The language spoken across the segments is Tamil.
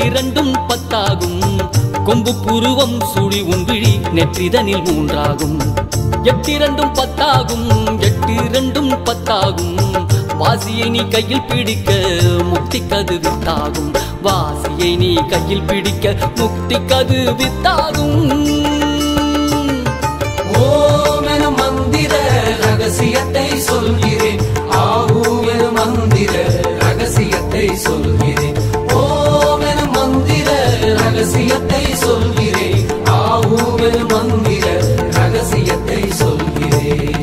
எட்டிரண்டும் பத்தாகும் கொம்பு புருவம் சுழி உன்விழி நெற்றிதனில் மூன்றாகும் எட்டிரண்டும் பத்தாகும் எட்டிரண்டும் பத்தாகும் வாசியை நீ கையில் பிடிக்க முக்தி கது வித்தாகும் வாசியை நீ கையில் பிடிக்க முக்தி கது வித்தாகும் ஓம் என மந்திர ரகசியத்தை சொல்கிறேன் ஆஹூவென மந்திர ரகசியத்தை சொல்கிறேன் ஓம் என மந்திர ரகசியத்தை சொல்கிறேன் ஆஹூவென மந்திர ரகசியத்தை சொல்கிறேன்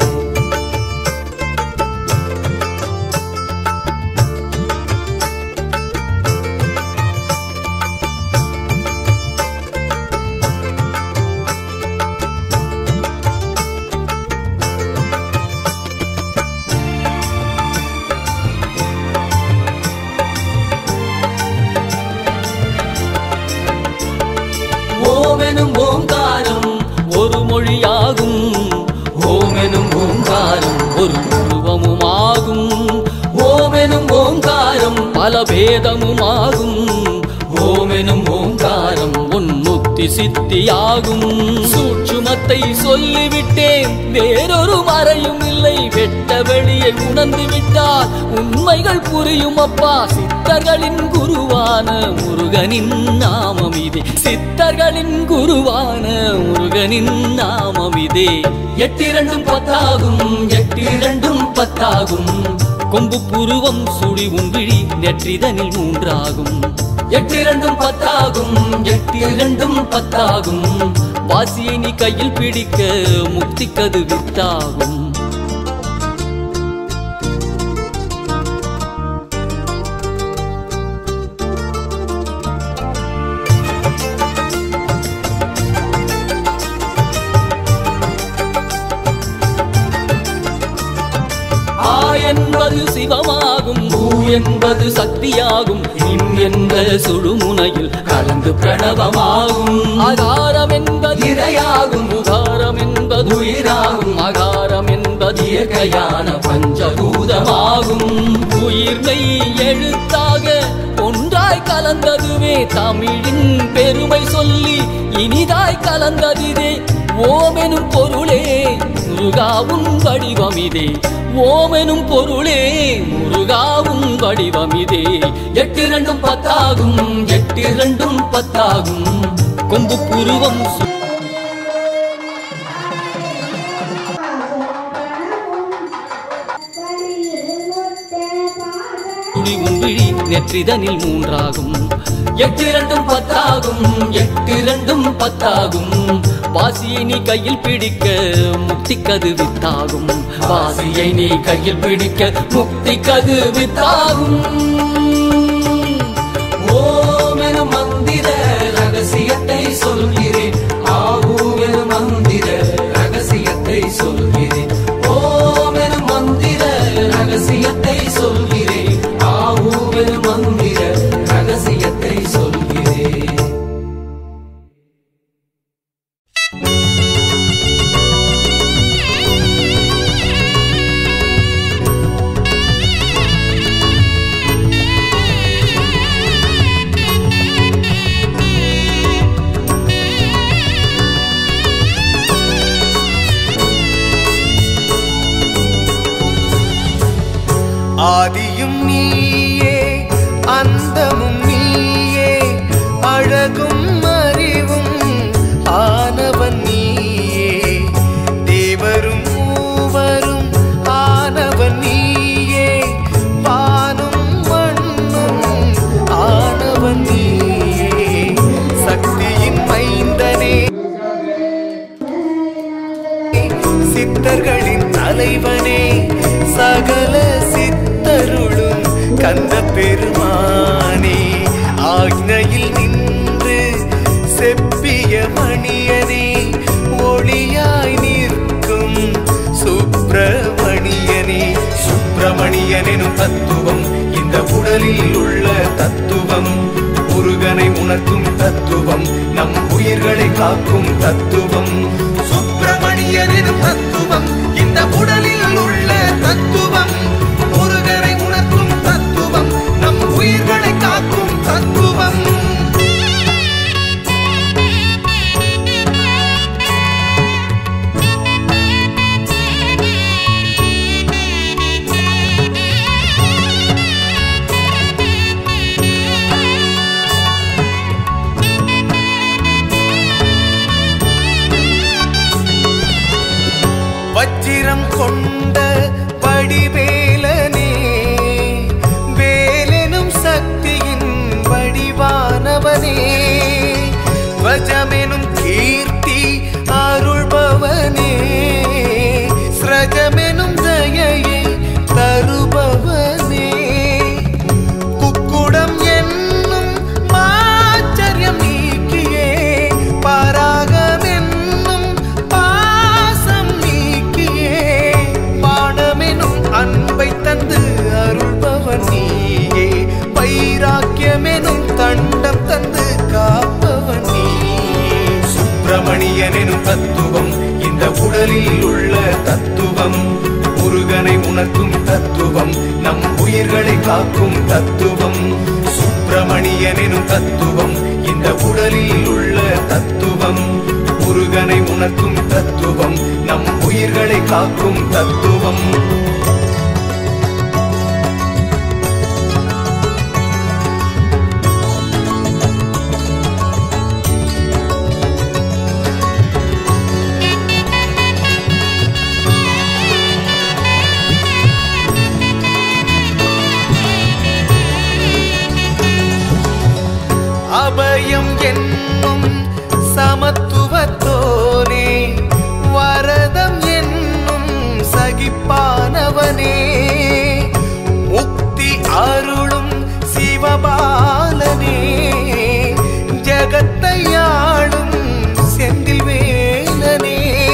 ஓமெனும் ஓங்காரம் ஒரு மொழியாகும் ஓமெனும் ஓங்காரம் ஒரு உருவமுமாகும் ஓமெனும் ஓங்காரம் பல பேதமுமாகும் ஓமெனும் ஓங்காரம் உன்முக்தி சித்தியாகும் சூட்சுமத்தை சொல்லிவிட்டேன் வேறொரு மறையும் இல்லை வெட்ட வெளியை உணர்ந்து விட்டால் உண்மைகள் புரியும் அப்பா சித்தர்களின் குருவான முருகனின் நாமம் இதே சித்தர்களின் குருவான முருகனின் நாமம் இதே எட்டிரண்டும் பத்தாகும் எட்டிரண்டும் பத்தாகும் கொம்பு புருவம் சுழி உன்விழி நெற்றிதனில் மூன்றாகும் எட்டிரண்டும் பத்தாகும் எட்டிரண்டும் பத்தாகும் வாசியை நீ கையில் பிடிக்க முக்தி கது வித்தாகும் ஆ என்பது சிவமாகும் பூ என்பது சக்தியாகும் இம் என்ற சுழுமுனையில் கலந்து பிரணவமாகும் அகாரம் என்பது இரையாகும் உகாரம் என்பது உயிராகும் அகாரம் என்பது இயற்கையான பஞ்சபூதமாகும் உயிர்மை எழுத்தாக ஒன்றாய் கலந்ததுவே தமிழின் பெருமை சொல்லி இனிதாய் கலந்ததிதே ஓமெனும் பொருளே முருகாவும் வடிவமிதே ஓமெனும் பொருளே முருகாவும் வடிவமிதே எட்டு ரெண்டும் பத்தாகும் எட்டு ரெண்டும் பத்தாகும் கொம்பு புருவம் சு- துளி உன்விழி நெற்றிதனில் மூன்றாகும் எட்டு இரண்டும் பத்தாகும் எட்டு இரண்டும் பத்தாகும் வாசியை நீ கையில் பிடிக்க முக்தி கது வித்தாகும் வாசியை நீ கையில் பிடிக்க முக்தி கது வித்தாகும் ஓமென மந்திர ரகசியத்தை சொல்கிறேன் ஆகூவென மந்திர ரகசியத்தை சொல்கிறேன் ஓமென மந்திர ரகசியத்தை சொல்கிறேன் ஆகூவென மந்திர ரகசியத்தை சொல்கிறேன் ஆதியும் நீயே அந்தமும் நீயே அழகும் அறிவும் ஆனவன் நீயே தேவரும் மூவரும் ஆனவன் நீயே வானும் மண்ணும் ஆனவன் நீயே சக்தியின் மைந்தனே சித்தர்களின் தலைவனே சகல சித்தருளும் கந்த பெருமானே ஆக்னையில் நின்று செப்பிய மணியனே ஒளியாய் நிற்கும் சுப்பிரமணியனே சுப்பிரமணியனும் தத்துவம் இந்த உடலில் உள்ள தத்துவம் முருகனை உணர்த்தும் தத்துவம் நம் உயிர்களை காக்கும் தத்துவம் சுப்பிரமணியனும் தத்துவம் இந்த உடலில் உள்ள தத்துவம் முருகனை உணர்த்தும் தத்துவம் நம் உயிர்களை காக்கும் தத்துவம் கொண்ட வடிவேலனே வேலெனும் சக்தியின் வடிவானவனே வஜமெனும் கீர்த்தி அருள்பவனே ஸ்ரஜமெனும் தயையை தருபவனே குக்குடம் என்னும் மாச்சரியம் நீக்கியே பராகமென்னும் பாசம் நீக்கியே பாடமெனும் அன்பை தந்து அருள்பவன் நீயே வைராக்கியமெனும் தண்டம் தந்து காப்பவன் நீயே சுப்பிரமணியனெனும் தத்துவம் இந்த உடலில் உள்ள தத்துவம் முருகனை உணர்த்தும் தத்துவம் நம் உயிர்களை காக்கும் தத்துவம் சுப்பிரமணியனெனும் தத்துவம் இந்த உடலில் உள்ள தத்துவம் முருகனை உணர்த்தும் தத்துவம் நம் உயிர்களை காக்கும் தத்துவம் அபயம் என்னும் சமத்துவத்தோனே வரதம் என்னும் சகிப்பானவனே முக்தி அருளும் சிவபாலனே ஜகத்தை ஆளும் செந்தில் வேலனே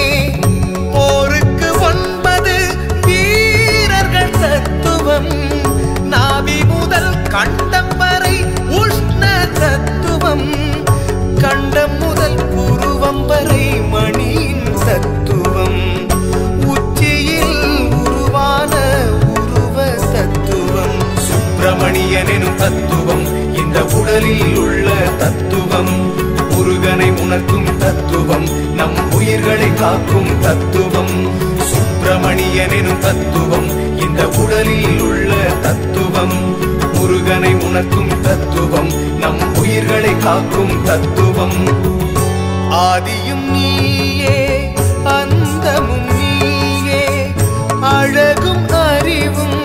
போருக்கு ஒன்பது வீரர்கள் தத்துவம் நாவி முதல் கண்டம் வரை உஷ்ண தத்துவம் கண்டம் முதல் புருவம் வரை மணியின் தத்துவம் உச்சியில் உருவான உருவ தத்துவம் சுப்பிரமணியனெனும் தத்துவம் இந்த உடலில் உள்ள தத்துவம் முருகனை உணர்த்தும் தத்துவம் நம் உயிர்களை காக்கும் தத்துவம் சுப்பிரமணியனெனும் தத்துவம் இந்த உடலில் உள்ள தத்துவம் முருகனை உணர்த்தும் தத்துவம் நம் உயிர்களை காக்கும் தத்துவம் ஆதியும் நீயே அந்தமும் நீயே அழகும் அறிவும்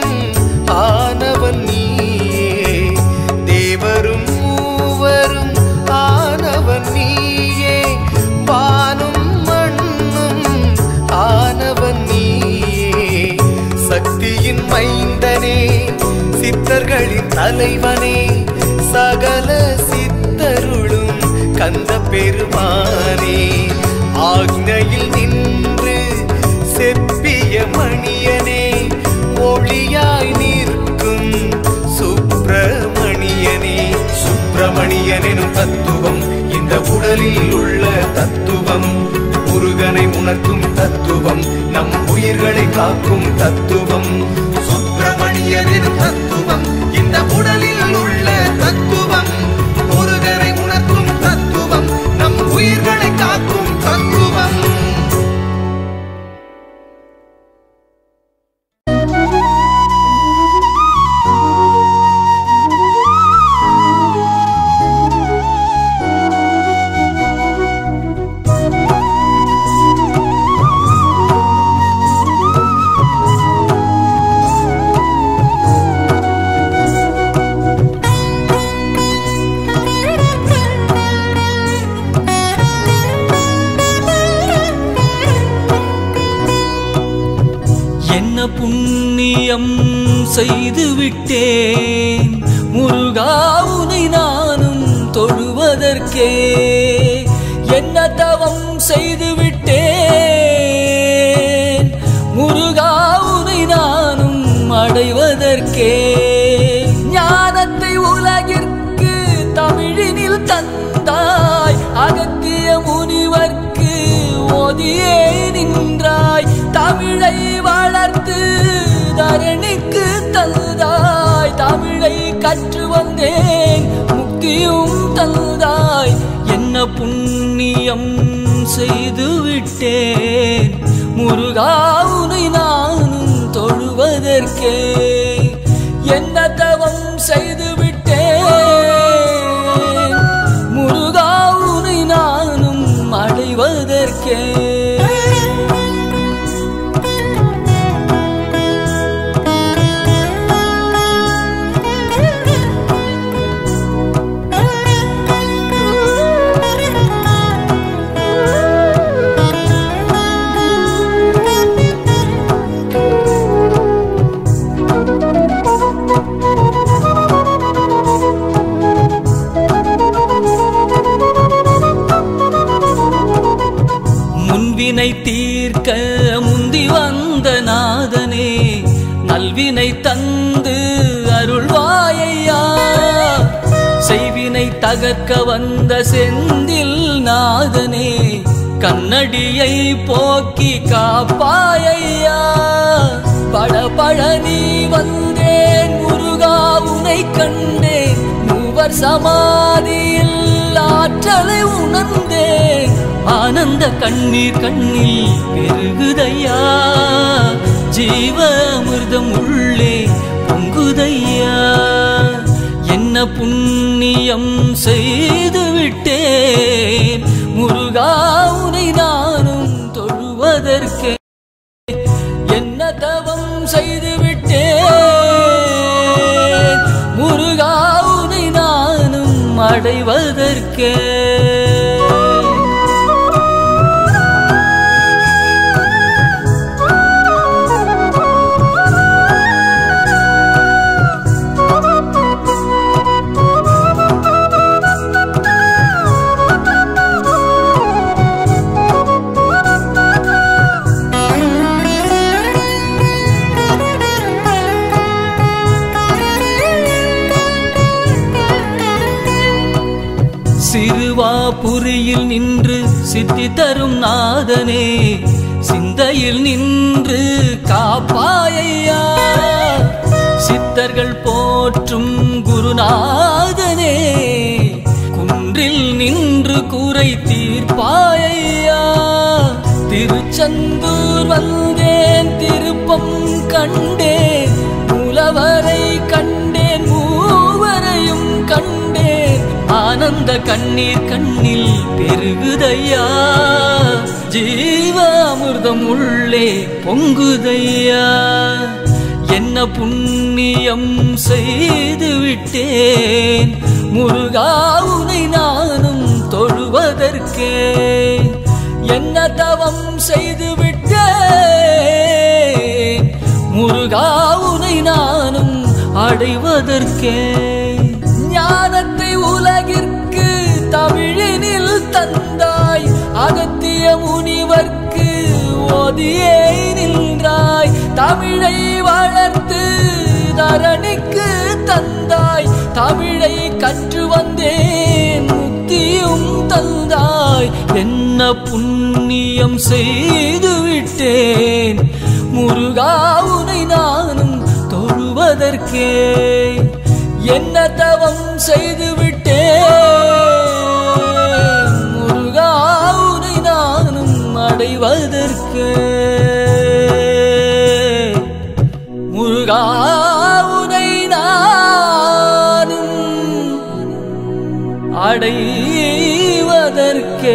ஆனவன் நீயே தேவரும் மூவரும் ஆனவன் நீயே வானும் மண்ணும் ஆனவன் நீயே சக்தியின் மைந்தனே சித்தர்களின் தலைவனே சகல சித்தருளும் கந்த பெருமானே ஆக்னையில் நின்று செப்பிய மணியனே ஒளியாய் நிற்கும் சுப்பிரமணியனே சுப்பிரமணியனெனும் தத்துவம் இந்த உடலில் உள்ள தத்துவம் முருகனை உணர்த்தும் தத்துவம் நம் உயிர்களை காக்கும் தத்துவம் சுப்பிரமணியனெனும் தத்துவம் இந்த உடலில் உள்ள தத்துவம் முருகனை உணர்த்தும் தத்துவம் நம் உயிர்களை காக்கும் தத்துவம் என்ன புண்ணியம் செய்து விட்டேன் முருகாவுனை நானும் தொழுவதற்கே என்ன தவம் செய்து விட்டேன் முருகாவுனை நானும் அடைவதற்கே ஞானத்தை உலகிற்கு தமிழினில் தந்தாய் அகத்திய முனிவர்க்கு ஓதியே நின்றாய் தமிழை வளர்த்து தரணிக்கு தந்தாய் தமிழை கற்று வந்தேன் முக்தியும் தந்தாய் என்ன புண்ணியம் செய்து விட்டேன் முருகாவுனை நானும் தொழுவதற்கே என்ன தவம் செய்து விட்டேன் முருகாவுனை நானும் அடைவதற்கே முன்வினை தீர்க்க முந்தி வந்த நாதனே நல்வினை தந்து அருள்வாயையா செய்வினை தகர்க்க வந்த செந்தில் நாதனே கண்ணடியை போக்கி காப்பாயையா பட பழனி வந்தேன் முருகா உனை கண்டேன் மூவர் சமாதியில் ஆற்றலை உணர்ந்தேன் ஆனந்த கண்ணீர் கண்ணில் பெருகுதையா ஜீவ அமிர்தம் உள்ளே பொங்குதையா என்ன புண்ணியம் செய்து விட்டேன் முருகா உனை நானும் தொழுவதற்கே என்ன தவம் செய்து விட்டேன் முருகா உனை நானும் அடைவதற்கே சிறுவாபுரியில் நின்று சித்தி தரும் நாதனே சிந்தையில் நின்று காப்பாயையா சித்தர்கள் போற்றும் குருநாதனே குன்றில் நின்று கூரை தீர்ப்பாயையா திருச்செந்தூர் வந்தேன் திருப்பம் கண்டேன் மூலவரை கண்டேன் மூவரையும் கண்டேன் ஆனந்த கண்ணீர் கண்ணில் பெருகுதையா ஜீவ அமிர்தம் உள்ளே பொங்குதையா என்ன புண்ணியம் செய்து விட்டேன் முருகா உனை நானும் தொழுவதற்கே என்ன தவம் செய்து விட்டேன் முருகா உனை நானும் அடைவதற்கே ஞானத்தை உலகிற்கு தமிழினில் தந்தாய் அகத்திய முனிவர்க்கு ஓதியே நின்றாய் தமிழை வளர்த்து தரணிக்கு தந்தாய் தமிழை கற்று வந்தேன் முக்தியும் தந்தாய் என்ன புண்ணியம் செய்து விட்டேன் முருகா உனை நானும் தொழுவதற்கே என்ன தவம் செய்து விட்டேன் முருகா உனை நானும் அடைவதற்கு முருகா உனை நானும் அடைவதற்கே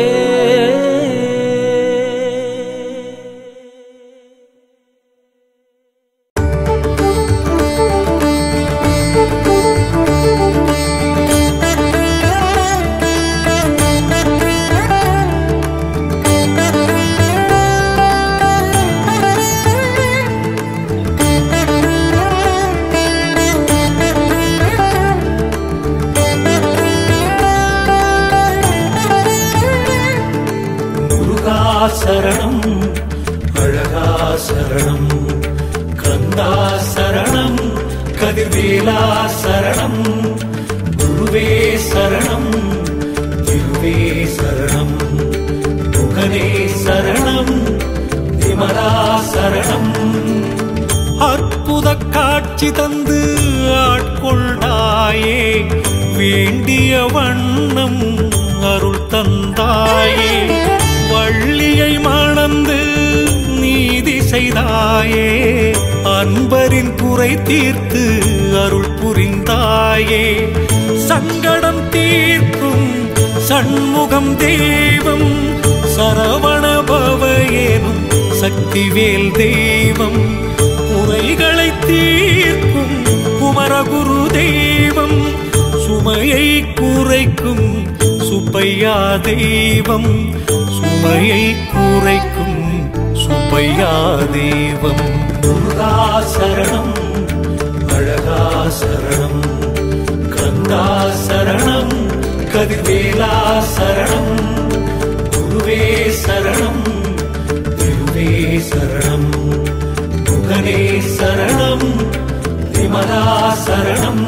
முருகா சரணம் அழகா சரணம் கந்தா சரணம் கதிர்வேலா சரணம் குருவே சரணம் திருவே சரணம் முகனே சரணம் விமலா சரணம் அற்புத காட்சி தந்து ஆட்கொண்டாயே வேண்டிய வண்ணம் அருள் தந்தாயே வள்ளியை மணந்து நீதி செய்தாயே அன்பரின் குறை தீர்த்து அருள் புரிந்தாயே சங்கடம் தீர்க்கும் சண்முகம் தெய்வம் சரவண பவயேனும் சக்திவேல் தெய்வம் குறைகளை தீர்க்கும் குமரகுரு தெய்வம் சுமையை குறைக்கும் சுப்பையா தெய்வம் சுமையை குறைக்கும் சுப்பையா தெய்வம் முருகா சரணம் அழகா சரணம் கந்தா சரணம் கதிர்வேலா சரணம் குருவே சரணம் சரணம் முகனே சரணம் விமலா சரணம்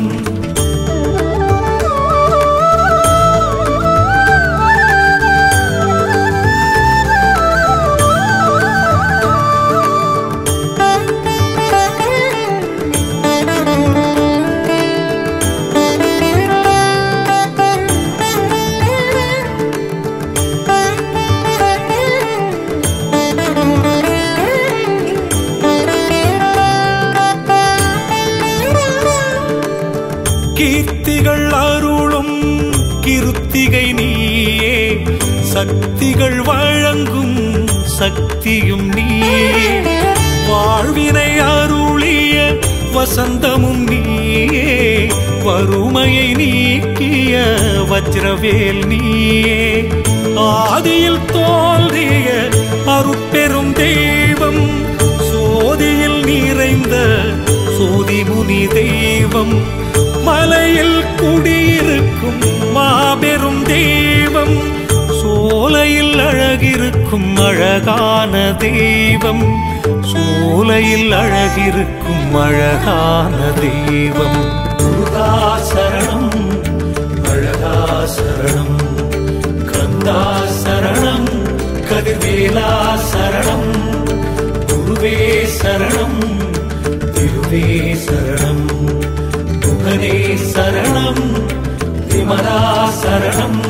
கீர்த்திகள் அருளும் கிருத்திகை நீயே சக்திகள் வழங்கும் சக்தியும் நீயே வாழ்வினை அருளிய வசந்தமும் நீயே வறுமையை நீக்கிய வஜ்ரவேல் நீயே ஆதியில் தோன்றிய அருட்பெரும் தெய்வம் சோதியில் நிறைந்த சோதிமுனி தெய்வம் மலையில் குடியிருக்கும் மாபெரும் தெய்வம் சோலையில் அழகிருக்கும் அழகான தெய்வம் சோலையில் அழகிருக்கும் அழகான தெய்வம் முருகா சரணம் அழகா சரணம் கந்தா சரணம் கதிர்வேலா சரணம் குருவே சரணம் திருவே சரணம் முகனே சரணம் விமலா சரணம்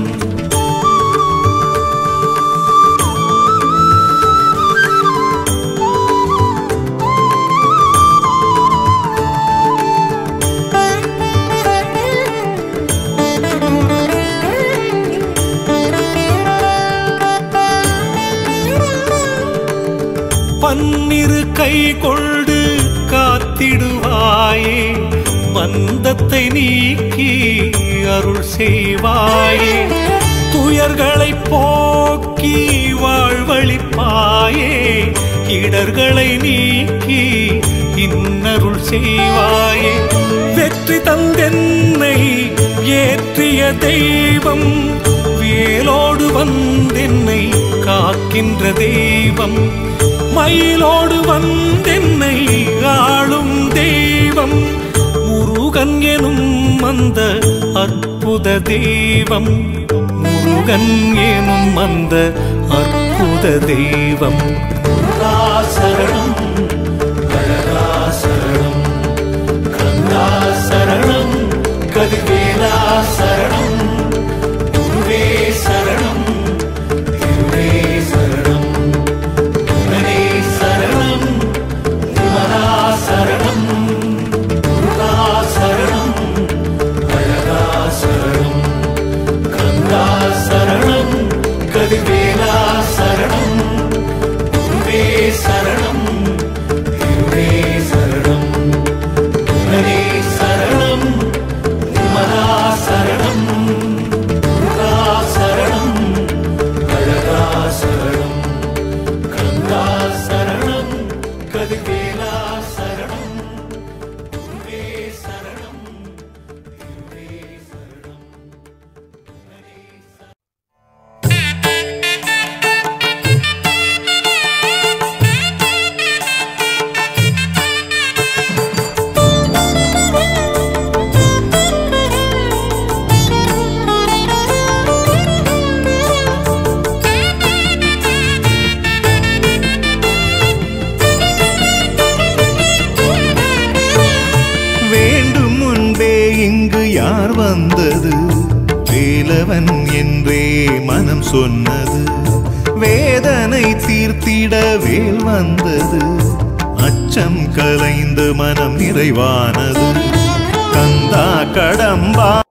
பன்னிரு கை கொண்டு காத்திடுவாயே மந்தத்தை நீக்கி அருள் செய்வாயே துயர்களை போக்கி வாழ்வழிப்பாயே இடர்களை நீக்கி இன்னருள் செய்வாயே வெற்றி தந்தென்னை ஏற்றிய தெய்வம் வேலோடு வந்தென்னை காக்கின்ற தெய்வம் மயிலோடு வந்தென்னை ஆளும் தெய்வம் முருகன் எனும் அந்த அற்புத தெய்வம் முருகன் எனும் அந்த அற்புத தெய்வம் முருகா சரணம் அழகா சரணம் கந்தா சரணம் கதிர்வேலா சரணம் குருவே சரணம் திருவே சரணம் முகனே சரணம் விமலா சரணம் முருகா சரணம் அழகா சரணம் கந்தா சரணம் கதிர்வேலா சரணம் குருவே சரணம் திருவே சரணம் முகனே சரணம் விமலா சரணம் முருகா சரணம் அழகா சரணம் கந்தா சரணம் கதிர்வேலா சரணம் குருவே சரணம் திருவே சரணம் முகனே சரணம் வேண்டும் முன்பே இங்கு யார் வந்தது வேலவன் என்றே மனம் சொன்னது வேதனை தீர்த்திட வேல் வந்தது அச்சம் கலைந்து மனம் நிறைவானது கந்தா கடம்பா